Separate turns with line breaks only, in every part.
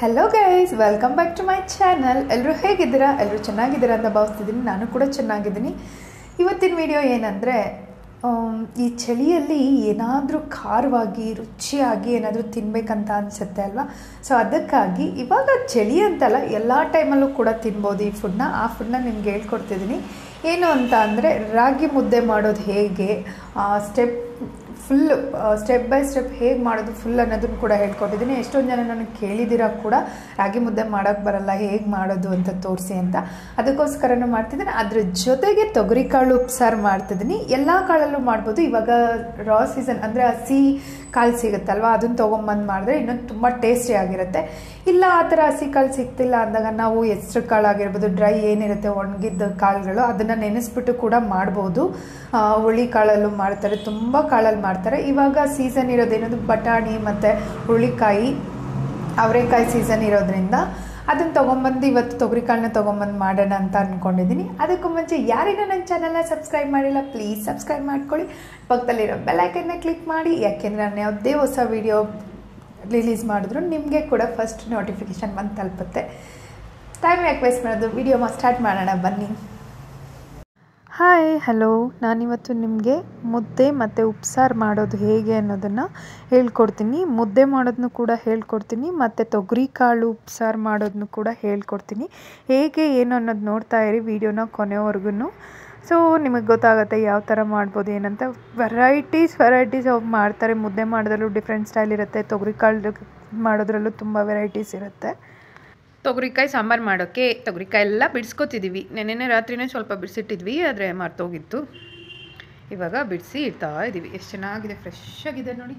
hello guys welcome back to my channel ಎಲ್ಲರೂ ಹೇಗಿದ್ದೀರಾ ಎಲ್ಲರೂ ಚೆನ್ನಾಗಿದ್ದೀರಾ ಅಂತ ಭಾವಿಸ್ತಿದ್ದೀನಿ ನಾನು ಕೂಡ ಚೆನ್ನಾಗಿದ್ದೀನಿ ಇವತ್ತಿನ ವಿಡಿಯೋ ಏನಂದರೆ ಈ ಚಳಿಯಲ್ಲಿ ಏನಾದರೂ ಖಾರವಾಗಿ ರುಚಿಯಾಗಿ ಏನಾದರೂ ತಿನ್ನಬೇಕಂತ ಅನಿಸುತ್ತೆ ಅಲ್ವಾ ಸೊ ಅದಕ್ಕಾಗಿ ಇವಾಗ ಚಳಿ ಅಂತಲ್ಲ ಎಲ್ಲ ಟೈಮಲ್ಲೂ ಕೂಡ ತಿನ್ಬೋದು ಈ ಫುಡ್ನ ಆ ಫುಡ್ನ ನಿಮ್ಗೆ ಹೇಳ್ಕೊಡ್ತಿದ್ದೀನಿ ಏನು ಅಂತ ಅಂದರೆ ರಾಗಿ ಮುದ್ದೆ ಮಾಡೋದು ಹೇಗೆ step full step by step ಹೇಗೆ ಮಾಡೋದು ಫುಲ್ ಅನ್ನೋದನ್ನು ಕೂಡ ಹೇಳ್ಕೊಟ್ಟಿದ್ದೀನಿ ಎಷ್ಟೊಂದು ಜನ ನನಗೆ ಕೇಳಿದ್ದೀರಾ ಕೂಡ ರಾಗಿ ಮುದ್ದೆ ಮಾಡೋಕ್ಕೆ ಬರಲ್ಲ ಹೇಗೆ ಮಾಡೋದು ಅಂತ ತೋರಿಸಿ ಅಂತ ಅದಕ್ಕೋಸ್ಕರನೂ ಮಾಡ್ತಿದ್ದೀನಿ ಅದ್ರ ಜೊತೆಗೆ ತೊಗರಿ ಕಾಳು ಉಪ್ಸಾರು ಮಾಡ್ತಿದ್ದೀನಿ ಎಲ್ಲ ಕಾಳಲ್ಲೂ ಮಾಡ್ಬೋದು ಇವಾಗ ರಾ ಸೀಸನ್ ಅಂದರೆ ಹಸಿ ಕಾಳು ಸಿಗುತ್ತಲ್ವ ಅದನ್ನು ತೊಗೊಂಬಂದು ಮಾಡಿದ್ರೆ ಇನ್ನೊಂದು ತುಂಬ ಟೇಸ್ಟಿ ಆಗಿರುತ್ತೆ ಇಲ್ಲ ಆ ಥರ ಹಸಿ ಕಾಳು ಸಿಗ್ತಿಲ್ಲ ಅಂದಾಗ ನಾವು ಹೆಸ್ರು ಕಾಳು ಆಗಿರ್ಬೋದು ಡ್ರೈ ಏನಿರುತ್ತೆ ಒಣಗಿದ್ದ ಕಾಳುಗಳು ಅದನ್ನು ನೆನೆಸ್ಬಿಟ್ಟು ಕೂಡ ಮಾಡ್ಬೋದು ಹುಳಿ ಕಾಳಲ್ಲೂ ಮಾಡ್ತಾರೆ ತುಂಬ ಕಾಳಲ್ಲಿ ಮಾಡ್ತಾರೆ ಇವಾಗ ಸೀಸನ್ ಇರೋದೇನದು ಬಟಾಣಿ ಮತ್ತು ಹುಳಿಕಾಯಿ ಅವರೆಕಾಯಿ ಸೀಸನ್ ಇರೋದ್ರಿಂದ ಅದನ್ನು ತೊಗೊಂಬಂದು ಇವತ್ತು ತೊಗರಿ ಕಾಳನ್ನ ತೊಗೊಂಬಂದು ಮಾಡೋಣ ಅಂತ ಅಂದ್ಕೊಂಡಿದ್ದೀನಿ ಅದಕ್ಕೂ ಮುಂಚೆ ಯಾರಿಗೂ ನನ್ನ ಚಾನಲ್ನ ಸಬ್ಸ್ಕ್ರೈಬ್ ಮಾಡಿಲ್ಲ ಪ್ಲೀಸ್ ಸಬ್ಸ್ಕ್ರೈಬ್ ಮಾಡ್ಕೊಳ್ಳಿ ಪಕ್ಕದಲ್ಲಿರೋ ಬೆಲ್ಲೈಕನ್ನ ಕ್ಲಿಕ್ ಮಾಡಿ ಯಾಕೆಂದರೆ ನಾನು ಯಾವುದೇ ಹೊಸ ವೀಡಿಯೋ ರಿಲೀಸ್ ಮಾಡಿದ್ರು ನಿಮಗೆ ಕೂಡ ಫಸ್ಟ್ ನೋಟಿಫಿಕೇಷನ್ ಬಂದು ತಲುಪುತ್ತೆ ಟೈಮ್ ಯಾಕೆ ವೇಸ್ಟ್ ಮಾಡೋದು ವಿಡಿಯೋ ಸ್ಟಾರ್ಟ್ ಮಾಡೋಣ ಬನ್ನಿ ಹಾಯ್ ಹಲೋ ನಾನಿವತ್ತು ನಿಮಗೆ ಮುದ್ದೆ ಮತ್ತು ಉಪ್ಸಾರು ಮಾಡೋದು ಹೇಗೆ ಅನ್ನೋದನ್ನು ಹೇಳ್ಕೊಡ್ತೀನಿ ಮುದ್ದೆ ಮಾಡೋದನ್ನು ಕೂಡ ಹೇಳ್ಕೊಡ್ತೀನಿ ಮತ್ತು ತೊಗರಿ ಕಾಳು ಉಪ್ಸಾರು ಮಾಡೋದನ್ನು ಕೂಡ ಹೇಳ್ಕೊಡ್ತೀನಿ ಹೇಗೆ ಏನು ಅನ್ನೋದು ನೋಡ್ತಾ ಇರಿ ವಿಡಿಯೋನ ಕೊನೆವರೆಗೂ ಸೊ ನಿಮಗೆ ಗೊತ್ತಾಗುತ್ತೆ ಯಾವ ಥರ ಮಾಡ್ಬೋದು ಏನಂತ ವೆರೈಟೀಸ್ ವೆರೈಟೀಸ್ ಅವು ಮಾಡ್ತಾರೆ ಮುದ್ದೆ ಮಾಡೋದ್ರಲ್ಲೂ ಡಿಫ್ರೆಂಟ್ ಸ್ಟೈಲ್ ಇರುತ್ತೆ ತೊಗರಿ ಕಾಳು ಮಾಡೋದ್ರಲ್ಲೂ ತುಂಬ ವೆರೈಟೀಸ್ ಇರುತ್ತೆ
ತೊಗರಿಕಾಯಿ ಸಾಂಬಾರು ಮಾಡೋಕ್ಕೆ ತೊಗರಿಕಾಯಿ ಎಲ್ಲ ಬಿಡಿಸ್ಕೊತಿದ್ದೀವಿ ನೆನ್ನೆನೇ ರಾತ್ರಿನೇ ಸ್ವಲ್ಪ ಬಿಡಿಸಿಟ್ಟಿದ್ವಿ ಆದರೆ ಮರ್ತೋಗಿತ್ತು ಇವಾಗ ಬಿಡಿಸಿ ಇಡ್ತಾ ಇದ್ದೀವಿ ಎಷ್ಟು ಚೆನ್ನಾಗಿದೆ ಫ್ರೆಶ್ ಆಗಿದೆ ನೋಡಿ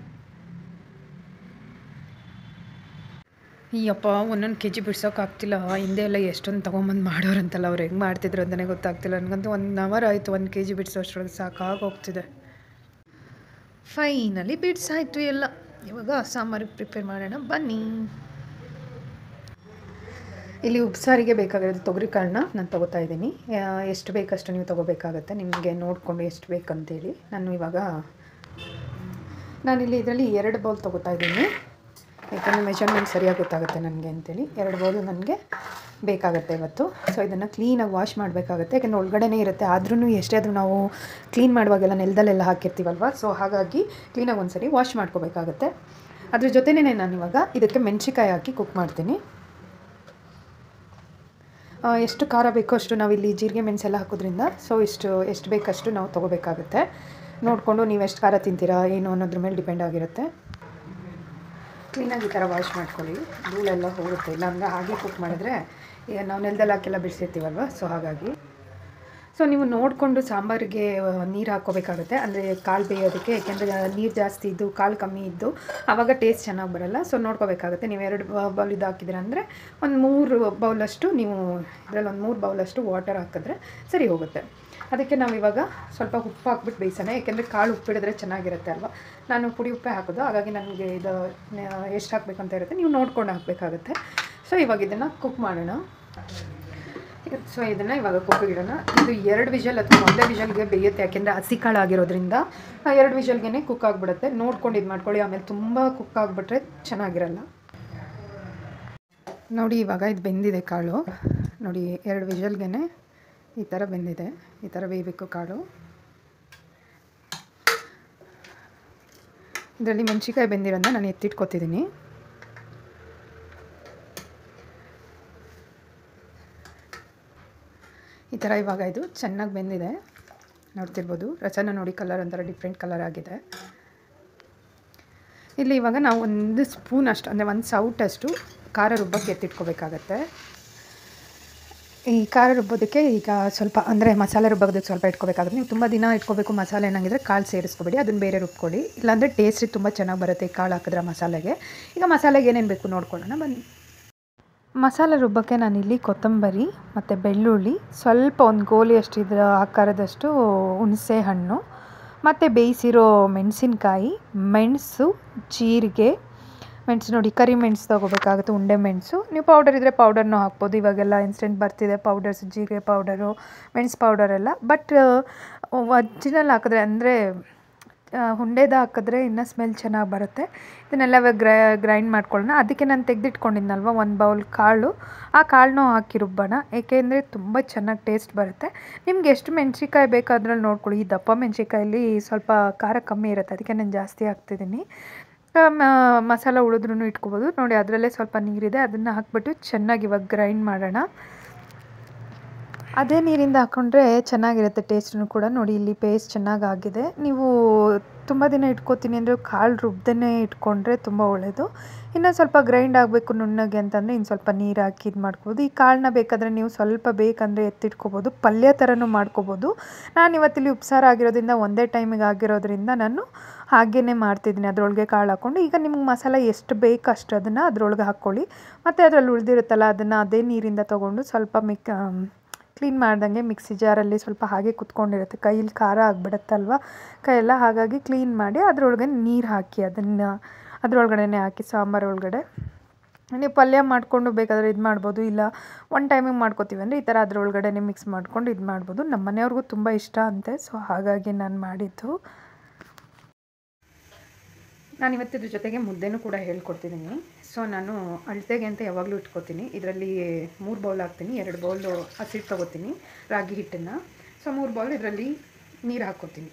ಅಯ್ಯಪ್ಪ ಒಂದೊಂದು ಕೆ ಜಿ ಬಿಡ್ಸೋಕ್ಕಾಗ್ತಿಲ್ಲ ಹಿಂದೆ ಎಲ್ಲ ಎಷ್ಟೊಂದು ತೊಗೊಂಬಂದು ಮಾಡೋರಂತಲ್ಲ ಅವ್ರು ಹೆಂಗೆ ಮಾಡ್ತಿದ್ರು ಅಂತಲೇ ಗೊತ್ತಾಗ್ತಿಲ್ಲ ನನಗಂತೂ ಒನ್ ಅವರ್ ಆಯಿತು ಒಂದು ಕೆ ಜಿ ಬಿಡಿಸೋ ಅಷ್ಟರೊಳಗೆ ಸಾಕಾಗೋಗ್ತಿದೆ ಫೈನಲಿ ಬಿಡ್ಸಾಯಿತು ಎಲ್ಲ ಇವಾಗ ಸಾಂಬಾರಿಗೆ ಪ್ರಿಪೇರ್ ಮಾಡೋಣ ಬನ್ನಿ ಇಲ್ಲಿ ಉಪ್ಸಾರಿಗೆ ಬೇಕಾಗಿರೋದು ತೊಗರಿ ಕಾಳನ್ನ ನಾನು ತೊಗೋತಾ ಇದ್ದೀನಿ ಎಷ್ಟು ಬೇಕಷ್ಟು ನೀವು ತೊಗೋಬೇಕಾಗತ್ತೆ ನಿಮಗೆ ನೋಡಿಕೊಂಡು ಎಷ್ಟು ಬೇಕಂತೇಳಿ ನಾನು ಇವಾಗ ನಾನಿಲ್ಲಿ ಇದರಲ್ಲಿ ಎರಡು ಬೌಲ್ ತೊಗೋತಾ ಇದ್ದೀನಿ ಯಾಕಂದರೆ ಮೆಜರ್ಮೆಂಟ್ ಸರಿಯಾಗಿ ಗೊತ್ತಾಗುತ್ತೆ ನನಗೆ ಅಂತೇಳಿ ಎರಡು ಬೌಲು ನನಗೆ ಬೇಕಾಗುತ್ತೆ ಇವತ್ತು ಸೊ ಇದನ್ನು ಕ್ಲೀನಾಗಿ ವಾಶ್ ಮಾಡಬೇಕಾಗತ್ತೆ ಯಾಕೆಂದರೆ ಒಳಗಡೆನೇ ಇರುತ್ತೆ ಆದ್ರೂ ಎಷ್ಟೇ ಆದರೂ ನಾವು ಕ್ಲೀನ್ ಮಾಡುವಾಗೆಲ್ಲ ನೆಲದಲ್ಲೆಲ್ಲ ಹಾಕಿರ್ತೀವಲ್ವ ಸೊ ಹಾಗಾಗಿ ಕ್ಲೀನಾಗಿ ಒಂದು ಸರಿ ವಾಶ್ ಮಾಡ್ಕೋಬೇಕಾಗತ್ತೆ ಅದ್ರ ಜೊತೆನೇ ನಾನು ಇವಾಗ ಇದಕ್ಕೆ ಮೆಣಸಿಕಾಯಿ ಹಾಕಿ ಕುಕ್ ಮಾಡ್ತೀನಿ ಎಷ್ಟು ಖಾರ ಬೇಕೋ ಅಷ್ಟು ನಾವಿಲ್ಲಿ ಜೀರಿಗೆ ಮೆಣಸೆಲ್ಲ ಹಾಕೋದ್ರಿಂದ ಸೊ ಇಷ್ಟು ಎಷ್ಟು ಬೇಕಷ್ಟು ನಾವು ತೊಗೋಬೇಕಾಗುತ್ತೆ ನೋಡಿಕೊಂಡು ನೀವು ಎಷ್ಟು ಖಾರ ತಿಂತೀರಾ ಏನು ಅನ್ನೋದ್ರ ಮೇಲೆ ಡಿಪೆಂಡ್ ಆಗಿರುತ್ತೆ ಕ್ಲೀನಾಗಿ ಈ ಥರ ವಾಶ್ ಮಾಡ್ಕೊಳ್ಳಿ ಧೂಳೆಲ್ಲ ಹೋಗುತ್ತೆ ಇಲ್ಲಾಂದರೆ ಹಾಗೆ ಕುಕ್ ಮಾಡಿದ್ರೆ ಈಗ ನಾವು ನೆಲದಲ್ಲಿ ಹಾಕೆಲ್ಲ ಬಿಡಿಸಿರ್ತೀವಲ್ವ ಸೊ ಹಾಗಾಗಿ ಸೊ ನೀವು ನೋಡಿಕೊಂಡು ಸಾಂಬಾರಿಗೆ ನೀರು ಹಾಕ್ಕೋಬೇಕಾಗುತ್ತೆ ಅಂದರೆ ಕಾಳು ಬೇಯೋದಕ್ಕೆ ಯಾಕೆಂದರೆ ನೀರು ಜಾಸ್ತಿ ಇದ್ದು ಕಾಳು ಕಮ್ಮಿ ಇದ್ದು ಆವಾಗ ಟೇಸ್ಟ್ ಚೆನ್ನಾಗಿ ಬರೋಲ್ಲ ಸೊ ನೋಡ್ಕೋಬೇಕಾಗುತ್ತೆ ನೀವು ಎರಡು ಬೌಲ್ ಇದು ಹಾಕಿದ್ರೆ ಅಂದರೆ ಒಂದು ಮೂರು ಬೌಲಷ್ಟು ನೀವು ಇದರಲ್ಲಿ ಒಂದು ಮೂರು ಬೌಲಷ್ಟು ವಾಟರ್ ಹಾಕಿದ್ರೆ ಸರಿ ಹೋಗುತ್ತೆ ಅದಕ್ಕೆ ನಾವು ಇವಾಗ ಸ್ವಲ್ಪ ಉಪ್ಪು ಹಾಕ್ಬಿಟ್ಟು ಬೇಯಿಸೋಣ ಯಾಕೆಂದರೆ ಕಾಳು ಉಪ್ಪಿಡಿದ್ರೆ ಚೆನ್ನಾಗಿರುತ್ತೆ ಅಲ್ವಾ ನಾನು ಪುಡಿ ಉಪ್ಪೇ ಹಾಕೋದು ಹಾಗಾಗಿ ನನಗೆ ಇದು ಎಷ್ಟು ಹಾಕಬೇಕಂತ ಇರುತ್ತೆ ನೀವು ನೋಡ್ಕೊಂಡು ಹಾಕಬೇಕಾಗುತ್ತೆ ಸೊ ಇವಾಗ ಇದನ್ನು ಕುಕ್ ಮಾಡೋಣ ಸೊ ಇದನ್ನು ಇವಾಗ ಕುಕ್ಕಿಗಿಡೋಣ ಇದು ಎರಡು ವಿಷಲ್ ಅಥವಾ ಒಂದೇ ವಿಷಲ್ಗೆ ಬೇಯುತ್ತೆ ಯಾಕೆಂದರೆ ಹಸಿ ಕಾಳು ಆಗಿರೋದ್ರಿಂದ ಎರಡು ವಿಷಲ್ಗೆ ಕುಕ್ ಆಗಿಬಿಡುತ್ತೆ ನೋಡ್ಕೊಂಡು ಇದು ಮಾಡ್ಕೊಳ್ಳಿ ಆಮೇಲೆ ತುಂಬ ಕುಕ್ ಆಗಿಬಿಟ್ರೆ ಚೆನ್ನಾಗಿರಲ್ಲ ನೋಡಿ ಇವಾಗ ಇದು ಬೆಂದಿದೆ ಕಾಳು ನೋಡಿ ಎರಡು ವಿಷಲ್ಗೆ ಈ ಥರ ಬೆಂದಿದೆ ಈ ಥರ ಬೇಯಬೇಕು ಕಾಳು ಇದರಲ್ಲಿ ಮೆಣಸಿಕಾಯಿ ಬೆಂದಿರೋದನ್ನ ನಾನು ಎತ್ತಿಟ್ಕೊತಿದ್ದೀನಿ ಈ ಥರ ಇವಾಗ ಇದು ಚೆನ್ನಾಗಿ ಬೆಂದಿದೆ ನೋಡ್ತಿರ್ಬೋದು ರಸನ ನೋಡಿ ಕಲರ್ ಒಂಥರ ಡಿಫ್ರೆಂಟ್ ಕಲರ್ ಆಗಿದೆ ಇಲ್ಲಿ ಇವಾಗ ನಾವು ಒಂದು ಸ್ಪೂನ್ ಅಷ್ಟು ಅಂದರೆ ಒಂದು ಸೌಟಷ್ಟು ಖಾರ ರುಬ್ಬಕ್ಕೆ ಎತ್ತಿಟ್ಕೋಬೇಕಾಗತ್ತೆ ಈ ಖಾರ ರುಬ್ಬೋದಕ್ಕೆ ಈಗ ಸ್ವಲ್ಪ ಅಂದರೆ ಮಸಾಲೆ ರುಬ್ಬೋದಕ್ಕೆ ಸ್ವಲ್ಪ ಇಟ್ಕೋಬೇಕಾಗುತ್ತೆ ನೀವು ತುಂಬ ದಿನ ಇಟ್ಕೋಬೇಕು ಮಸಾಲೆ ಏನಾಗಿದ್ರೆ ಕಾಳು ಸೇರಿಸ್ಕೊಬೇಡಿ ಅದನ್ನು ಬೇರೆ ರುಬ್ಕೊಳ್ಳಿ ಇಲ್ಲಾಂದರೆ ಟೇಸ್ಟ್ ತುಂಬ ಚೆನ್ನಾಗಿ ಬರುತ್ತೆ ಈ ಕಾಳು ಹಾಕಿದ್ರೆ ಮಸಾಲೆಗೆ ಈಗ ಮಸಾಲೆಗೆ ಏನೇನು ಬೇಕು ನೋಡ್ಕೊಳ್ಳೋಣ ಬನ್ನಿ ಮಸಾಲೆ ರುಬ್ಬಕ್ಕೆ ನಾನಿಲ್ಲಿ ಕೊತ್ತಂಬರಿ ಮತ್ತು ಬೆಳ್ಳುಳ್ಳಿ ಸ್ವಲ್ಪ ಒಂದು ಗೋಲಿ ಅಷ್ಟು ಇದರ ಆಕಾರದಷ್ಟು ಹುಣಸೆ ಹಣ್ಣು ಮತ್ತು ಬೇಯಿಸಿರೋ ಮೆಣಸಿನ್ಕಾಯಿ ಮೆಣಸು ಜೀರಿಗೆ ಮೆಣಸು ನೋಡಿ ಕರಿ ಮೆಣಸು ತೊಗೋಬೇಕಾಗುತ್ತೆ ಉಂಡೆ ಮೆಣಸು ನೀವು ಪೌಡರ್ ಇದ್ದರೆ ಪೌಡರ್ನೂ ಹಾಕ್ಬೋದು ಇವಾಗೆಲ್ಲ ಇನ್ಸ್ಟೆಂಟ್ ಬರ್ತಿದೆ ಪೌಡರ್ಸ್ ಜೀರಿಗೆ ಪೌಡರು ಮೆಣಸು ಪೌಡರೆಲ್ಲ ಬಟ್ ಒರಿಜಿನಲ್ ಹಾಕಿದ್ರೆ ಅಂದರೆ
ಹುಂಡೆದ ಹಾಕಿದ್ರೆ ಇನ್ನೂ ಸ್ಮೆಲ್ ಚೆನ್ನಾಗಿ ಬರುತ್ತೆ ಇದನ್ನೆಲ್ಲ ಗ್ರೈ ಗ್ರೈಂಡ್ ಮಾಡ್ಕೊಳ್ಳೋಣ ಅದಕ್ಕೆ ನಾನು ತೆಗೆದಿಟ್ಕೊಂಡಿದ್ನಲ್ವ ಒಂದು ಬೌಲ್ ಕಾಳು ಆ ಕಾಳನ್ನೂ ಹಾಕಿ ರುಬ್ಬೋಣ ಏಕೆಂದರೆ ತುಂಬ ಚೆನ್ನಾಗಿ ಟೇಸ್ಟ್ ಬರುತ್ತೆ ನಿಮ್ಗೆ ಎಷ್ಟು ಮೆಣಸಿಕಾಯಿ ಬೇಕು ಅದ್ರಲ್ಲಿ ನೋಡ್ಕೊಳ್ಳಿ ಈ ದಪ್ಪ ಮೆಣಸಿಕಾಯಲ್ಲಿ ಸ್ವಲ್ಪ ಖಾರ ಕಮ್ಮಿ ಇರುತ್ತೆ ಅದಕ್ಕೆ ನಾನು ಜಾಸ್ತಿ ಹಾಕ್ತಿದ್ದೀನಿ ಮಸಾಲ ಉಳಿದ್ರೂ ಇಟ್ಕೋಬೋದು ನೋಡಿ ಅದರಲ್ಲೇ ಸ್ವಲ್ಪ ನೀರಿದೆ ಅದನ್ನು ಹಾಕ್ಬಿಟ್ಟು ಚೆನ್ನಾಗಿ ಇವಾಗ ಗ್ರೈಂಡ್ ಮಾಡೋಣ ಅದೇ ನೀರಿಂದ ಹಾಕ್ಕೊಂಡ್ರೆ ಚೆನ್ನಾಗಿರುತ್ತೆ ಟೇಸ್ಟೂ ಕೂಡ ನೋಡಿ ಇಲ್ಲಿ ಪೇಸ್ಟ್ ಚೆನ್ನಾಗಿ ಆಗಿದೆ ನೀವು ತುಂಬ ದಿನ ಇಟ್ಕೋತೀನಿ ಅಂದರೆ ಕಾಳು ರುಬ್ದೇ ಇಟ್ಕೊಂಡ್ರೆ ತುಂಬ ಒಳ್ಳೆಯದು ಇನ್ನು ಸ್ವಲ್ಪ ಗ್ರೈಂಡ್ ಆಗಬೇಕು ನುಣ್ಣಗೆ ಅಂತಂದರೆ ಇನ್ನು ಸ್ವಲ್ಪ ನೀರು ಹಾಕಿ ಇದು ಮಾಡ್ಕೋಬೋದು ಈ ಕಾಳನ್ನ ಬೇಕಾದರೆ ನೀವು ಸ್ವಲ್ಪ ಬೇಕಂದರೆ ಎತ್ತಿಟ್ಕೋಬೋದು ಪಲ್ಯ ಥರನೂ ಮಾಡ್ಕೋಬೋದು ನಾನು ಇವತ್ತಿಲ್ಲಿ ಉಪ್ಸಾರು ಆಗಿರೋದ್ರಿಂದ ಒಂದೇ ಟೈಮಿಗೆ ಆಗಿರೋದ್ರಿಂದ ನಾನು ಹಾಗೇ ಮಾಡ್ತಿದ್ದೀನಿ ಅದರೊಳಗೆ ಕಾಳು ಹಾಕ್ಕೊಂಡು ಈಗ ನಿಮ್ಗೆ ಮಸಾಲ ಎಷ್ಟು ಬೇಕು ಅಷ್ಟು ಅದನ್ನು ಅದರೊಳಗೆ ಹಾಕ್ಕೊಳ್ಳಿ ಮತ್ತು ಅದರಲ್ಲಿ ಉಳಿದಿರುತ್ತಲ್ಲ ಅದನ್ನು ಅದೇ ನೀರಿಂದ ತೊಗೊಂಡು ಸ್ವಲ್ಪ ಮಿಕ್ ಕ್ಲೀನ್ ಮಾಡ್ದಂಗೆ ಮಿಕ್ಸಿ ಜಾರಲ್ಲಿ ಸ್ವಲ್ಪ ಹಾಗೆ ಕುತ್ಕೊಂಡಿರುತ್ತೆ ಕೈಯಲ್ಲಿ ಖಾರ ಆಗಿಬಿಡುತ್ತಲ್ವ ಕೈಯೆಲ್ಲ ಹಾಗಾಗಿ ಕ್ಲೀನ್ ಮಾಡಿ ಅದರೊಳಗೆ ನೀರು ಹಾಕಿ ಅದನ್ನು ಅದರೊಳಗಡೆ ಹಾಕಿ ಸಾಂಬಾರು ಒಳಗಡೆ ನೀವು ಪಲ್ಯ ಮಾಡಿಕೊಂಡು ಬೇಕಾದರೆ ಇದು ಮಾಡ್ಬೋದು ಇಲ್ಲ ಒನ್ ಟೈಮಿಗೆ ಮಾಡ್ಕೋತೀವಿ ಅಂದರೆ ಈ ಥರ ಅದರೊಳಗಡೆ ಮಿಕ್ಸ್ ಮಾಡ್ಕೊಂಡು ಇದು ಮಾಡ್ಬೋದು ನಮ್ಮ ಮನೆಯವ್ರಿಗೂ ತುಂಬ ಇಷ್ಟ ಅಂತೆ ಸೊ ಹಾಗಾಗಿ ನಾನು ಮಾಡಿದ್ದು ನಾನು ಇವತ್ತಿದ್ರ ಜೊತೆಗೆ ಮುದ್ದೆನೂ ಕೂಡ ಹೇಳ್ಕೊಡ್ತಿದ್ದೀನಿ ಸೊ ನಾನು ಅಳತೆಗೆ ಅಂತ ಯಾವಾಗಲೂ ಇಟ್ಕೋತೀನಿ ಇದರಲ್ಲಿ ಮೂರು ಬೌಲ್ ಹಾಕ್ತೀನಿ ಎರಡು ಬೌಲು ಹಸಿಟ್ಟು ತೊಗೋತೀನಿ ರಾಗಿ ಹಿಟ್ಟನ್ನು ಸೊ ಮೂರು ಬೌಲ್ ಇದರಲ್ಲಿ ನೀರು ಹಾಕ್ಕೋತೀನಿ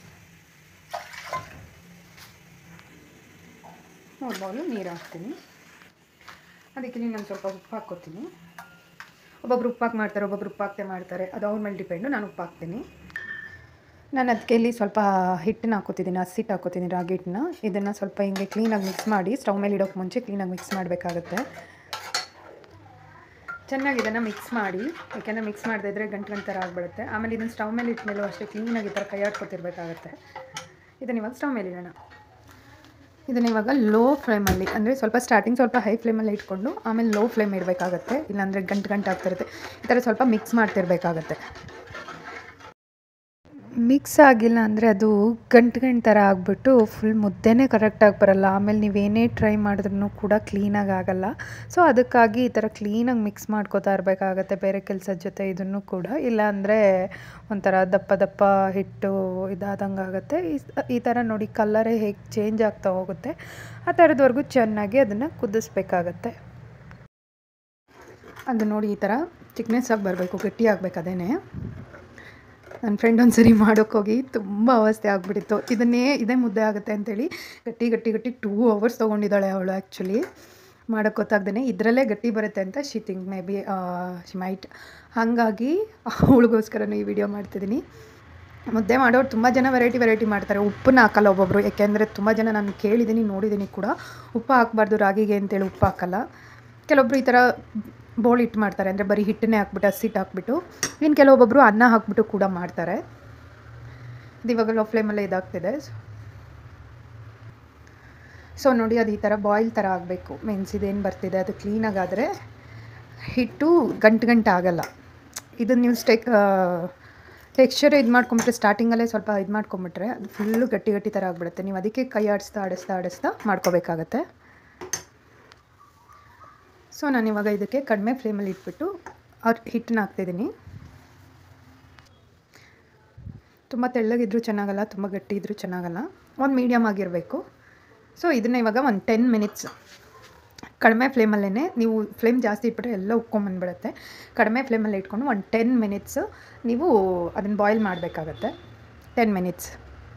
ಮೂರು ಬೌಲು ನೀರು ಹಾಕ್ತೀನಿ ಅದಕ್ಕೆ ನಾನು ಸ್ವಲ್ಪ ಉಪ್ಪು ಹಾಕ್ಕೋತೀನಿ ಒಬ್ಬೊಬ್ರು ಉಪ್ಪು ಹಾಕಿ ಮಾಡ್ತಾರೆ ಒಬ್ಬೊಬ್ರು ಉಪ್ಪು ಹಾಕ್ತೆ ಮಾಡ್ತಾರೆ ಅದು ಅವ್ರ ಮೇಲೆ ಡಿಪೆಂಡು ನಾನು ಉಪ್ಪು ಹಾಕ್ತೀನಿ ನಾನು ಅದಕ್ಕೆ ಇಲ್ಲಿ ಸ್ವಲ್ಪ ಹಿಟ್ಟನ್ನ ಹಾಕೋತಿದ್ದೀನಿ ಹಸಿಟ್ಟು ಹಾಕೋತೀನಿ ರಾಗಿ ಹಿಟ್ಟನ್ನ ಇದನ್ನು ಸ್ವಲ್ಪ ಹಿಂಗೆ ಕ್ಲೀನಾಗಿ ಮಿಕ್ಸ್ ಮಾಡಿ ಸ್ಟವ್ ಮೇಲೆ ಇಡೋಕ್ಕೆ ಮುಂಚೆ ಕ್ಲೀನಾಗಿ ಮಿಕ್ಸ್ ಮಾಡಬೇಕಾಗತ್ತೆ ಚೆನ್ನಾಗಿ ಇದನ್ನು ಮಿಕ್ಸ್ ಮಾಡಿ ಯಾಕೆಂದರೆ ಮಿಕ್ಸ್ ಮಾಡದೇ ಇದ್ದರೆ ಗಂಟು ಗಂಟು ಥರ ಆಗಿಬಿಡುತ್ತೆ ಆಮೇಲೆ ಇದನ್ನು ಸ್ಟವ್ ಮೇಲೆ ಇಟ್ಮೇಲೂ ಅಷ್ಟೇ ಕ್ಲೀನಾಗಿ ಈ ಥರ ಕೈ ಆಡ್ಕೊತಿರ್ಬೇಕಾಗತ್ತೆ ಇದನ್ನು ಇವಾಗ ಸ್ಟವ್ ಮೇಲೆ ಇಡೋಣ ಇದನ್ನು ಇವಾಗ ಲೋ ಫ್ಲೇಮಲ್ಲಿ ಅಂದರೆ ಸ್ವಲ್ಪ ಸ್ಟಾರ್ಟಿಂಗ್ ಸ್ವಲ್ಪ ಹೈ ಫ್ಲೇಮಲ್ಲಿ ಇಟ್ಕೊಂಡು ಆಮೇಲೆ ಲೋ ಫ್ಲೇಮ್ ಇಡಬೇಕಾಗತ್ತೆ ಇಲ್ಲಾಂದರೆ ಗಂಟು ಗಂಟು ಆಗ್ತಿರುತ್ತೆ ಈ ಥರ ಸ್ವಲ್ಪ ಮಿಕ್ಸ್ ಮಾಡ್ತಿರ್ಬೇಕಾಗತ್ತೆ ಮಿಕ್ಸ್ ಆಗಿಲ್ಲ ಅಂದರೆ ಅದು ಗಂಟು ಗಂಟು ಥರ ಆಗಿಬಿಟ್ಟು ಫುಲ್ ಮುದ್ದೆನೇ ಕರೆಕ್ಟಾಗಿ ಬರಲ್ಲ ಆಮೇಲೆ ನೀವೇನೇ ಟ್ರೈ ಮಾಡಿದ್ರೂ ಕೂಡ ಕ್ಲೀನಾಗಿ ಆಗಲ್ಲ ಸೊ ಅದಕ್ಕಾಗಿ ಈ ಥರ ಕ್ಲೀನಾಗಿ ಮಿಕ್ಸ್ ಮಾಡ್ಕೋತಾ ಇರಬೇಕಾಗತ್ತೆ ಬೇರೆ ಕೆಲಸದ ಜೊತೆ ಇದನ್ನು ಕೂಡ ಇಲ್ಲಾಂದರೆ ಒಂಥರ ದಪ್ಪ ದಪ್ಪ ಹಿಟ್ಟು ಇದಾದಂಗೆ ಆಗುತ್ತೆ ಈ ಥರ ನೋಡಿ ಕಲ್ಲರೇ ಹೇಗೆ ಚೇಂಜ್ ಆಗ್ತಾ ಹೋಗುತ್ತೆ ಆ ಥರದವರೆಗೂ ಚೆನ್ನಾಗಿ ಅದನ್ನು ಕುದಿಸ್ಬೇಕಾಗತ್ತೆ ಅದು ನೋಡಿ ಈ ಥರ ಚಿಕ್ನೆಸ್ ಆಗಿ ಬರಬೇಕು ಗಟ್ಟಿ ಆಗಬೇಕು ಅದೇನೆ ನನ್ನ ಫ್ರೆಂಡ್ ಒಂದು ಸರಿ ಮಾಡೋಕ್ಕೋಗಿ ತುಂಬ ಅವಸ್ಥೆ ಆಗಿಬಿಟ್ಟಿತ್ತು ಇದನ್ನೇ ಇದೇ ಮುದ್ದೆ ಆಗುತ್ತೆ ಅಂತೇಳಿ ಗಟ್ಟಿ ಗಟ್ಟಿ ಗಟ್ಟಿ ಟೂ ಅವರ್ಸ್ ತೊಗೊಂಡಿದ್ದಾಳೆ ಅವಳು ಆ್ಯಕ್ಚುಲಿ ಮಾಡೋಕ್ಕೆ ಗೊತ್ತಾಗ್ದೇ ಇದರಲ್ಲೇ ಗಟ್ಟಿ ಬರುತ್ತೆ ಅಂತ she think maybe she might ಹಾಗಾಗಿ ಅವಳಿಗೋಸ್ಕರನೂ ಈ ವಿಡಿಯೋ ಮಾಡ್ತಿದ್ದೀನಿ ಮುದ್ದೆ ಮಾಡೋರು ತುಂಬ ಜನ ವೆರೈಟಿ ವೆರೈಟಿ ಮಾಡ್ತಾರೆ ಉಪ್ಪನ್ನ ಹಾಕಲ್ಲ ಒಬ್ಬೊಬ್ಬರು ಯಾಕೆಂದರೆ ತುಂಬ ಜನ ನಾನು ಕೇಳಿದ್ದೀನಿ ನೋಡಿದ್ದೀನಿ ಕೂಡ ಉಪ್ಪು ಹಾಕಬಾರ್ದು ರಾಗಿಗೆ ಅಂತೇಳಿ ಉಪ್ಪು ಹಾಕಲ್ಲ ಕೆಲವೊಬ್ರು ಈ ಥರ ಬೋಳು ಹಿಟ್ಟು ಮಾಡ್ತಾರೆ ಅಂದರೆ ಬರೀ ಹಿಟ್ಟನ್ನೇ ಹಾಕ್ಬಿಟ್ಟು ಹಸಿಟ್ಟು ಹಾಕ್ಬಿಟ್ಟು ಇನ್ನು ಕೆಲವೊಬ್ಬೊಬ್ಬರು ಅನ್ನ ಹಾಕ್ಬಿಟ್ಟು ಕೂಡ ಮಾಡ್ತಾರೆ ಇದು ಇವಾಗ ಲೋ ಫ್ಲೇಮಲ್ಲೇ ಇದಾಗ್ತಿದೆ ಸೊ ನೋಡಿ ಅದು ಈ ಥರ ಬಾಯ್ಲ್ ಥರ ಆಗಬೇಕು ಮೆಣಸಿದೇನು ಬರ್ತಿದೆ ಅದು ಕ್ಲೀನಾಗಾದರೆ ಹಿಟ್ಟು ಗಂಟು ಗಂಟು ಆಗಲ್ಲ ಇದನ್ನು ನೀವು ಸ್ಟೆಕ್ ಟೆಕ್ಸ್ಚರ್ ಇದು ಮಾಡ್ಕೊಂಬಿಟ್ರೆ ಸ್ಟಾರ್ಟಿಂಗಲ್ಲೇ ಸ್ವಲ್ಪ ಇದು ಮಾಡ್ಕೊಂಬಿಟ್ರೆ ಅದು ಫುಲ್ಲು ಗಟ್ಟಿ ಗಟ್ಟಿ ಥರ ಆಗಿಬಿಡುತ್ತೆ ನೀವು ಅದಕ್ಕೆ ಕೈ ಆಡಿಸ್ತಾ ಆಡಿಸ್ತಾ ಆಡಿಸ್ತಾ ಮಾಡ್ಕೋಬೇಕಾಗತ್ತೆ ಸೊ ನಾನು ಇವಾಗ ಇದಕ್ಕೆ ಕಡಿಮೆ ಫ್ಲೇಮಲ್ಲಿ ಇಟ್ಬಿಟ್ಟು ಅವ್ರ ಹಿಟ್ಟನ್ನ ಹಾಕ್ತಿದ್ದೀನಿ ತುಂಬ ತೆಳ್ಳಗಿದ್ರೂ ಚೆನ್ನಾಗಲ್ಲ ತುಂಬ ಗಟ್ಟಿ ಇದ್ರೂ ಚೆನ್ನಾಗಲ್ಲ ಒಂದು ಮೀಡಿಯಮ್ ಆಗಿರಬೇಕು ಸೊ ಇದನ್ನ ಇವಾಗ ಒಂದು ಟೆನ್ ಮಿನಿಟ್ಸ್ ಕಡಿಮೆ ಫ್ಲೇಮಲ್ಲೇ ನೀವು ಫ್ಲೇಮ್ ಜಾಸ್ತಿ ಇಟ್ಬಿಟ್ರೆ ಎಲ್ಲ ಉಕ್ಕೊಂಬಂದ್ಬಿಡುತ್ತೆ ಕಡಿಮೆ ಫ್ಲೇಮಲ್ಲಿ ಇಟ್ಕೊಂಡು ಒಂದು ಟೆನ್ ಮಿನಿಟ್ಸು ನೀವು ಅದನ್ನು ಬಾಯ್ಲ್ ಮಾಡಬೇಕಾಗತ್ತೆ ಟೆನ್ ಮಿನಿಟ್ಸ್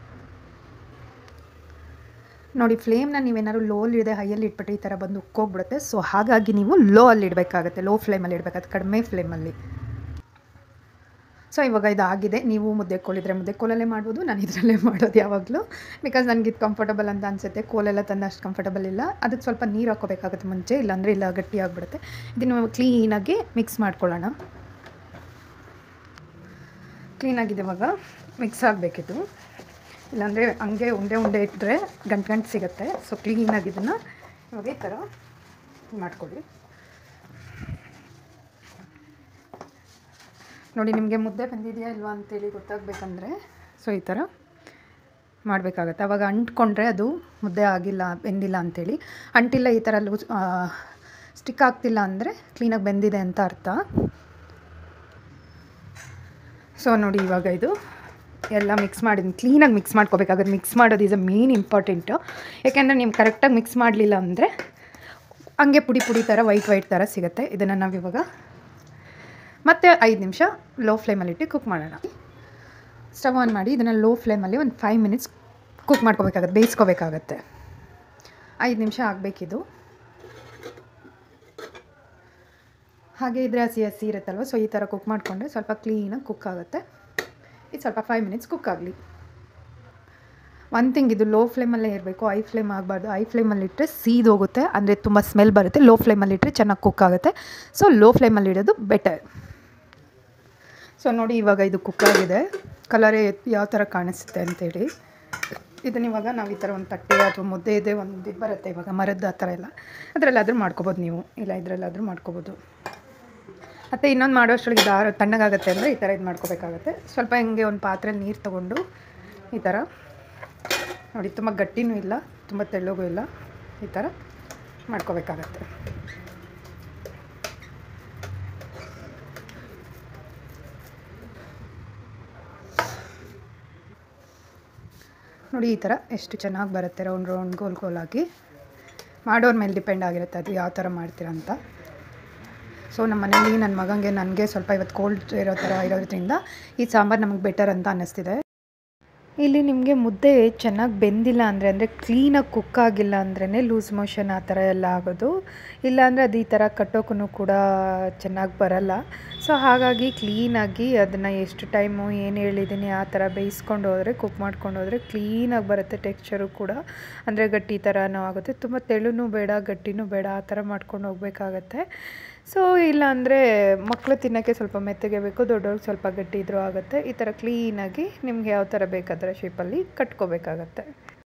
ನೋಡಿ ಫ್ಲೇಮ್ನ ನೀವೇನಾದ್ರು ಲೋಲ್ ಇದೆ ಹೈಯಲ್ಲಿ ಇಟ್ಬಿಟ್ಟು ಈ ಥರ ಬಂದು ಉಕ್ಕೋಗ್ಬಿಡುತ್ತೆ ಸೊ ಹಾಗಾಗಿ ನೀವು ಲೋ ಅಲ್ಲಿ ಇಡಬೇಕಾಗತ್ತೆ ಲೋ ಫ್ಲೇಮಲ್ಲಿ ಇಡಬೇಕಾಗುತ್ತೆ ಕಡಿಮೆ ಫ್ಲೇಮಲ್ಲಿ ಸೊ ಇವಾಗ ಇದಾಗಿದೆ ನೀವು ಮುದ್ದೆ ಕೋಲಿದ್ರೆ ಮುದ್ದೆ ಕೋಲಲ್ಲೇ ಮಾಡ್ಬೋದು ನಾನು ಇದರಲ್ಲೇ ಮಾಡೋದು ಯಾವಾಗಲೂ ಬಿಕಾಸ್ ನನಗೆ ಇದು ಕಂಫರ್ಟಬಲ್ ಅಂತ ಅನಿಸುತ್ತೆ ಕೋಲೆಲ್ಲ ತಂದು ಅಷ್ಟು ಕಂಫರ್ಟಬಲ್ ಇಲ್ಲ ಅದಕ್ಕೆ ಸ್ವಲ್ಪ ನೀರು ಹಾಕೋಬೇಕಾಗುತ್ತೆ ಮುಂಚೆ ಇಲ್ಲಾಂದರೆ ಇಲ್ಲ ಗಟ್ಟಿ ಆಗಿಬಿಡುತ್ತೆ ಇದನ್ನು ಕ್ಲೀನಾಗಿ ಮಿಕ್ಸ್ ಮಾಡ್ಕೊಳ್ಳೋಣ ಕ್ಲೀನಾಗಿದೆ ಇವಾಗ ಮಿಕ್ಸ್ ಆಗಬೇಕಿದು ಇಲ್ಲಾಂದರೆ ಹಂಗೆ ಉಂಡೆ ಉಂಡೆ ಇಟ್ಟರೆ ಗಂಟು ಗಂಟು ಸಿಗುತ್ತೆ ಸೊ ಕ್ಲೀನಾಗಿ ಇದನ್ನು ಇವಾಗ ಈ ಥರ ಮಾಡ್ಕೊಳ್ಳಿ ನೋಡಿ ನಿಮಗೆ ಮುದ್ದೆ ಬಂದಿದೆಯಾ ಇಲ್ವಾ ಅಂತೇಳಿ ಗೊತ್ತಾಗಬೇಕಂದ್ರೆ ಸೊ ಈ ಥರ ಮಾಡಬೇಕಾಗತ್ತೆ ಅವಾಗ ಅಂಟ್ಕೊಂಡ್ರೆ ಅದು ಮುದ್ದೆ ಆಗಿಲ್ಲ ಬೆಂದಿಲ್ಲ ಅಂಥೇಳಿ ಅಂಟಿಲ್ಲ ಈ ಥರ ಲೂಸ್ ಸ್ಟಿಕ್ ಆಗ್ತಿಲ್ಲ ಅಂದರೆ ಕ್ಲೀನಾಗಿ ಬೆಂದಿದೆ ಅಂತ ಅರ್ಥ ಸೊ ನೋಡಿ ಇವಾಗ ಇದು
ಎಲ್ಲ ಮಿಕ್ಸ್ ಮಾಡಿದ್ದೀನಿ ಕ್ಲೀನಾಗಿ ಮಿಕ್ಸ್ ಮಾಡ್ಕೋಬೇಕಾಗುತ್ತೆ ಮಿಕ್ಸ್ ಮಾಡೋದು ಈಸ್ ಅ ಮೇನ್ ಇಂಪಾರ್ಟೆಂಟು ಯಾಕೆಂದರೆ ನೀವು ಕರೆಕ್ಟಾಗಿ ಮಿಕ್ಸ್ ಮಾಡಲಿಲ್ಲ ಅಂದರೆ ಹಂಗೆ ಪುಡಿ ಪುಡಿ ಥರ ವೈಟ್ ವೈಟ್ ಥರ ಸಿಗುತ್ತೆ ಇದನ್ನು ನಾವು ಇವಾಗ ಮತ್ತೆ ಐದು ನಿಮಿಷ ಲೋ ಫ್ಲೇಮಲ್ಲಿಟ್ಟು ಕುಕ್ ಮಾಡೋಣ ಸ್ಟವ್ ಆನ್ ಮಾಡಿ ಇದನ್ನು ಲೋ ಫ್ಲೇಮಲ್ಲಿ ಒಂದು ಫೈವ್ ಮಿನಿಟ್ಸ್ ಕುಕ್ ಮಾಡ್ಕೋಬೇಕಾಗತ್ತೆ ಬೇಯಿಸ್ಕೋಬೇಕಾಗತ್ತೆ ಐದು ನಿಮಿಷ ಆಗಬೇಕಿದು ಹಾಗೆ ಇದ್ರೆ ಹಸಿ ಹಸಿ ಇರುತ್ತಲ್ವ ಸೊ ಈ ಥರ ಕುಕ್ ಮಾಡಿಕೊಂಡ್ರೆ ಸ್ವಲ್ಪ ಕ್ಲೀನಾಗಿ ಕುಕ್ ಆಗುತ್ತೆ ಇದು ಸ್ವಲ್ಪ ಫೈವ್ ಮಿನಿಟ್ಸ್ ಕುಕ್ ಆಗಲಿ ಒನ್ ಥಿಂಗ್ ಇದು ಲೋ ಫ್ಲೇಮಲ್ಲೇ ಇರಬೇಕು ಐ ಫ್ಲೇಮ್ ಆಗಬಾರ್ದು ಐ ಫ್ಲೇಮಲ್ಲಿ ಇಟ್ಟರೆ ಸೀದೋಗುತ್ತೆ ಅಂದರೆ ತುಂಬ ಸ್ಮೆಲ್ ಬರುತ್ತೆ ಲೋ ಫ್ಲೇಮಲ್ಲಿ ಇಟ್ಟರೆ ಚೆನ್ನಾಗಿ ಕುಕ್ ಆಗುತ್ತೆ ಸೊ ಲೋ ಫ್ಲೇಮಲ್ಲಿ ಇಡೋದು ಬೆಟರ್ ಸೊ ನೋಡಿ ಇವಾಗ ಇದು ಕುಕ್ ಆಗಿದೆ ಕಲರೇ ಯಾವ ಥರ ಕಾಣಿಸುತ್ತೆ ಅಂತೇಳಿ ಇದನ್ನ ಇವಾಗ ನಾವು ಈ ಥರ ಒಂದು ತಟ್ಟೆ ಅಥವಾ ಮುದ್ದೆ ಇದೆ ಒಂದು ಇದು ಬರುತ್ತೆ ಇವಾಗ ಮರದ್ದು ಆ ಥರ ಎಲ್ಲ ಅದರಲ್ಲಾದರೂ ಮಾಡ್ಕೋಬೋದು ನೀವು ಇಲ್ಲ ಇದರಲ್ಲಾದರೂ ಮಾಡ್ಕೋಬೋದು ಮತ್ತು ಇನ್ನೊಂದು ಮಾಡೋಷ್ಟೊಳಗೆ ಇದು ಆರೋ ತಣ್ಣಗಾಗುತ್ತೆ ಅಂದರೆ ಈ ಥರ ಇದು ಮಾಡ್ಕೋಬೇಕಾಗತ್ತೆ ಸ್ವಲ್ಪ ಹಿಂಗೆ ಒಂದು ಪಾತ್ರೆಲಿ ನೀರು ತೊಗೊಂಡು ಈ ಥರ ನೋಡಿ ತುಂಬ ಗಟ್ಟಿನೂ ಇಲ್ಲ ತುಂಬ ತೆಳ್ಳಗೂ ಇಲ್ಲ ಈ ಥರ ಮಾಡ್ಕೋಬೇಕಾಗತ್ತೆ ನೋಡಿ ಈ ಥರ ಎಷ್ಟು ಚೆನ್ನಾಗಿ ಬರುತ್ತೆ ರೌಂಡ್ ರೌಂಡ್ ಗೋಲ್ ಗೋಲಾಗಿ ಮಾಡೋರ ಮೇಲೆ ಡಿಪೆಂಡ್ ಆಗಿರುತ್ತೆ ಅದು ಯಾವ ಥರ ಮಾಡ್ತೀರಾ ಅಂತ ಸೊ ನಮ್ಮ ಮನೇಲಿ ನನ್ನ ಮಗನಿಗೆ ನನಗೆ ಸ್ವಲ್ಪ ಇವತ್ತು ಕೋಲ್ಡ್ ಇರೋ ಥರ ಇರೋದ್ರಿಂದ ಈ ಸಾಂಬಾರು ನಮಗೆ ಬೆಟರ್ ಅಂತ ಅನ್ನಿಸ್ತಿದೆ ಇಲ್ಲಿ ನಿಮಗೆ ಮುದ್ದೆ ಚೆನ್ನಾಗಿ ಬೆಂದಿಲ್ಲ ಅಂದರೆ ಅಂದರೆ ಕ್ಲೀನಾಗಿ ಕುಕ್ ಆಗಿಲ್ಲ ಅಂದ್ರೇ ಲೂಸ್ ಮೋಷನ್ ಆ ಥರ ಎಲ್ಲ ಆಗೋದು ಇಲ್ಲಾಂದರೆ ಅದು ಈ ಥರ ಕಟ್ಟೋಕ್ಕೂ ಕೂಡ ಚೆನ್ನಾಗಿ ಬರಲ್ಲ ಸೊ ಹಾಗಾಗಿ ಕ್ಲೀನಾಗಿ ಅದನ್ನು ಎಷ್ಟು ಟೈಮು ಏನು ಹೇಳಿದ್ದೀನಿ ಆ ಥರ ಬೇಯಿಸ್ಕೊಂಡು ಹೋದರೆ ಕುಕ್ ಮಾಡ್ಕೊಂಡು ಹೋದರೆ ಕ್ಲೀನಾಗಿ ಬರುತ್ತೆ ಟೆಕ್ಸ್ಚರು ಕೂಡ ಅಂದರೆ ಗಟ್ಟಿ ಥರನೂ ಆಗುತ್ತೆ ತುಂಬ ತೆಳುನೂ ಬೇಡ ಗಟ್ಟಿನೂ ಬೇಡ ಆ ಥರ ಮಾಡ್ಕೊಂಡು ಹೋಗ್ಬೇಕಾಗತ್ತೆ ಸೊ ಇಲ್ಲಾಂದರೆ ಮಕ್ಕಳು ತಿನ್ನೋಕ್ಕೆ ಸ್ವಲ್ಪ ಮೆತ್ತಗೆ ಬೇಕು ದೊಡ್ಡವ್ರಿಗೆ ಸ್ವಲ್ಪ ಗಟ್ಟಿ ಇದ್ರೂ ಆಗುತ್ತೆ ಈ ಥರ ಕ್ಲೀನಾಗಿ ನಿಮ್ಗೆ ಯಾವ ಥರ ಬೇಕಾದರೆ ಶೇಪಲ್ಲಿ ಕಟ್ಕೋಬೇಕಾಗತ್ತೆ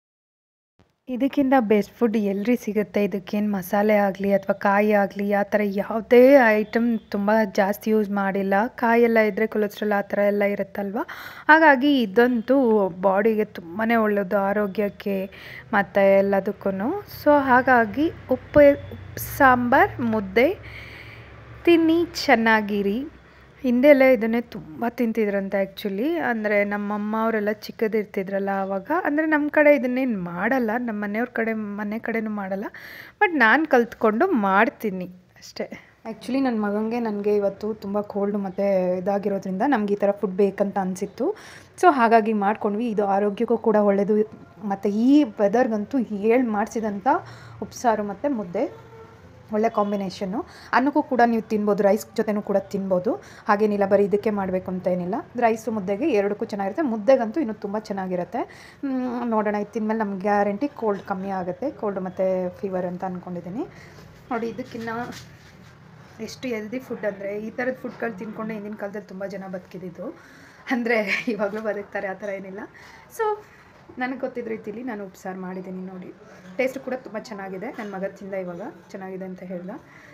ಇದಕ್ಕಿಂತ ಬೆಸ್ಟ್ ಫುಡ್ ಎಲ್ರಿ ಸಿಗುತ್ತೆ ಇದಕ್ಕೇನು ಮಸಾಲೆ ಆಗಲಿ ಅಥವಾ ಕಾಯಿ ಆಗಲಿ ಆ ಥರ ಯಾವುದೇ ಐಟಮ್ ತುಂಬ ಜಾಸ್ತಿ ಯೂಸ್ ಮಾಡಿಲ್ಲ ಕಾಯೆಲ್ಲ ಇದ್ದರೆ ಕೊಲೆಸ್ಟ್ರಾಲ್ ಆ ಥರ ಎಲ್ಲ ಇರುತ್ತಲ್ವ ಹಾಗಾಗಿ ಇದಂತೂ ಬಾಡಿಗೆ ತುಂಬಾ ಒಳ್ಳೆಯದು ಆರೋಗ್ಯಕ್ಕೆ ಮತ್ತು ಎಲ್ಲದಕ್ಕೂ ಸೊ ಹಾಗಾಗಿ ಉಪ್ಪು ಉಪ್ಪು ಸಾಂಬಾರು ಮುದ್ದೆ ತಿನ್ನಿ ಚೆನ್ನಾಗಿರಿ ಹಿಂದೆಲ್ಲ ಇದನ್ನೇ ತುಂಬ ತಿಂತಿದ್ರಂತೆ ಆ್ಯಕ್ಚುಲಿ ಅಂದರೆ ನಮ್ಮಮ್ಮ ಅವರೆಲ್ಲ ಚಿಕ್ಕದಿರ್ತಿದ್ರಲ್ಲ ಆವಾಗ ಅಂದರೆ ನಮ್ಮ ಕಡೆ ಇದನ್ನೇನು ಮಾಡಲ್ಲ ನಮ್ಮ ಮನೆಯವ್ರ ಕಡೆ ಮನೆ ಕಡೆನೂ ಮಾಡಲ್ಲ ಬಟ್ ನಾನು ಕಲ್ತ್ಕೊಂಡು ಮಾಡ್ತೀನಿ ಅಷ್ಟೇ ಆ್ಯಕ್ಚುಲಿ ನನ್ನ ಮಗನಿಗೆ ನನಗೆ ಇವತ್ತು ತುಂಬ ಕೋಲ್ಡು ಮತ್ತು ಇದಾಗಿರೋದ್ರಿಂದ ನಮ್ಗೆ ಈ ಥರ ಫುಡ್ ಬೇಕಂತ ಅನಿಸಿತ್ತು ಸೊ ಹಾಗಾಗಿ ಮಾಡ್ಕೊಂಡ್ವಿ ಇದು ಆರೋಗ್ಯಕ್ಕೂ ಕೂಡ ಒಳ್ಳೆಯದು ಮತ್ತು ಈ ವೆದರ್ಗಂತೂ ಹೇಳಿ ಮಾಡಿಸಿದಂಥ ಉಪ್ಸಾರು ಮತ್ತು ಮುದ್ದೆ ಒಳ್ಳೆ ಕಾಂಬಿನೇಷನ್ನು ಅನ್ನಕ್ಕೂ ಕೂಡ ನೀವು ತಿನ್ಬೋದು ರೈಸ್ ಜೊತೆನೂ ಕೂಡ ತಿನ್ಬೋದು ಹಾಗೇನಿಲ್ಲ ಬರೀ ಇದಕ್ಕೆ ಮಾಡಬೇಕು ಅಂತ ಏನಿಲ್ಲ ರೈಸು ಮುದ್ದೆಗೆ ಎರಡಕ್ಕೂ ಚೆನ್ನಾಗಿರುತ್ತೆ ಮುದ್ದೆಗಂತೂ ಇನ್ನೂ ತುಂಬ ಚೆನ್ನಾಗಿರುತ್ತೆ ಮ್, ನೋಡೋಣ ಇದು ತಿಂದಮೇಲೆ ನಮ್ಗೆ ಗ್ಯಾರಂಟಿ ಕೋಲ್ಡ್ ಕಮ್ಮಿ ಆಗುತ್ತೆ ಕೋಲ್ಡ್ ಮತ್ತು ಫೀವರ್ ಅಂತ ಅಂದ್ಕೊಂಡಿದ್ದೀನಿ ನೋಡಿ ಇದಕ್ಕಿನ್ನ ಎಷ್ಟು ಹೆಲ್ದಿ ಫುಡ್ ಅಂದರೆ ಈ ಥರದ ಫುಡ್ಗಳು ತಿನ್ಕೊಂಡು ಹಿಂದಿನ ಕಾಲದಲ್ಲಿ ತುಂಬ ಜನ ಬದುಕಿದ್ದು ಅಂದರೆ ಇವಾಗಲೂ ಬದುಕ್ತಾರೆ ಆ ಥರ ಏನಿಲ್ಲ ಸೊ ನನಗೆ ಗೊತ್ತಿದ್ದ ರೀತಿಲಿ ನಾನು ಉಪ್ಸಾರು ಮಾಡಿದ್ದೀನಿ ನೋಡಿ ಟೇಸ್ಟ್ ಕೂಡ ತುಂಬ ಚೆನ್ನಾಗಿದೆ ನನ್ನ ಮಗ ತಿಂದ ಇವಾಗ ಚೆನ್ನಾಗಿದೆ ಅಂತ ಹೇಳ್ದ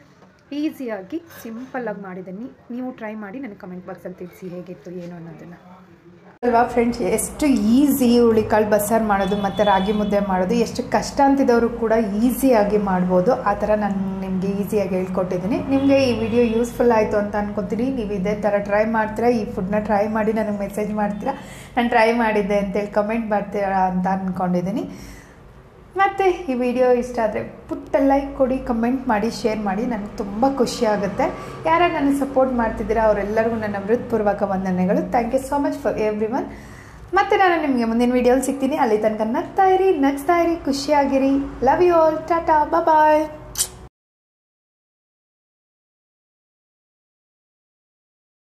ಈಸಿಯಾಗಿ ಸಿಂಪಲ್ಲಾಗಿ ಮಾಡಿದ್ದೀನಿ ನೀವು ಟ್ರೈ ಮಾಡಿ ನನಗೆ ಕಮೆಂಟ್ ಬಾಕ್ಸಲ್ಲಿ ತಿಳಿಸಿ ಹೇಗಿತ್ತು ಏನು ಅನ್ನೋದನ್ನು
ಅಲ್ವಾ ಫ್ರೆಂಡ್ಸ್ ಎಷ್ಟು ಈಸಿ ಹುಳಿಕಾಳು ಬಸ್ಸಾರು ಮಾಡೋದು ಮತ್ತು ರಾಗಿ ಮುದ್ದೆ ಮಾಡೋದು ಎಷ್ಟು ಕಷ್ಟ ಅಂತಿದ್ದವರು ಕೂಡ ಈಸಿಯಾಗಿ ಮಾಡ್ಬೋದು ಆ ಥರ ನಾನು ನಿಮಗೆ ಈಸಿಯಾಗಿ ಹೇಳ್ಕೊಟ್ಟಿದ್ದೀನಿ ನಿಮಗೆ ಈ ವಿಡಿಯೋ ಯೂಸ್ಫುಲ್ ಆಯಿತು ಅಂತ ಅನ್ಕೊತೀನಿ ನೀವು ಇದೇ ಥರ ಟ್ರೈ ಮಾಡ್ತೀರಾ ಈ ಫುಡ್ನ ಟ್ರೈ ಮಾಡಿ ನನಗೆ ಮೆಸೇಜ್ ಮಾಡ್ತೀರಾ ನಾನು ಟ್ರೈ ಮಾಡಿದ್ದೆ ಅಂತೇಳಿ ಕಮೆಂಟ್ ಮಾಡ್ತೀರಾ ಅಂತ ಅಂದ್ಕೊಂಡಿದ್ದೀನಿ ಮತ್ತು ಈ ವಿಡಿಯೋ ಇಷ್ಟ ಆದರೆ ಪುಟ್ಟ ಲೈಕ್ ಕೊಡಿ ಕಮೆಂಟ್ ಮಾಡಿ ಶೇರ್ ಮಾಡಿ ನನಗೆ ತುಂಬ ಖುಷಿ ಆಗುತ್ತೆ ಯಾರು ನನಗೆ ಸಪೋರ್ಟ್ ಮಾಡ್ತಿದ್ದೀರಾ ಅವರೆಲ್ಲರಿಗೂ ನನ್ನ ಹೃತ್ಪೂರ್ವಕ ವಂದನೆಗಳು thank you so much for everyone ಮತ್ತು ನಾನು ನಿಮಗೆ ಮುಂದಿನ ವಿಡಿಯೋಲಿ ಸಿಗ್ತೀನಿ ಅಲ್ಲಿ ತನಕ ನಗ್ತಾ ಇರಿ ನಗ್ತಾ ಇರಿ ಖುಷಿಯಾಗಿರಿ love you all tata bye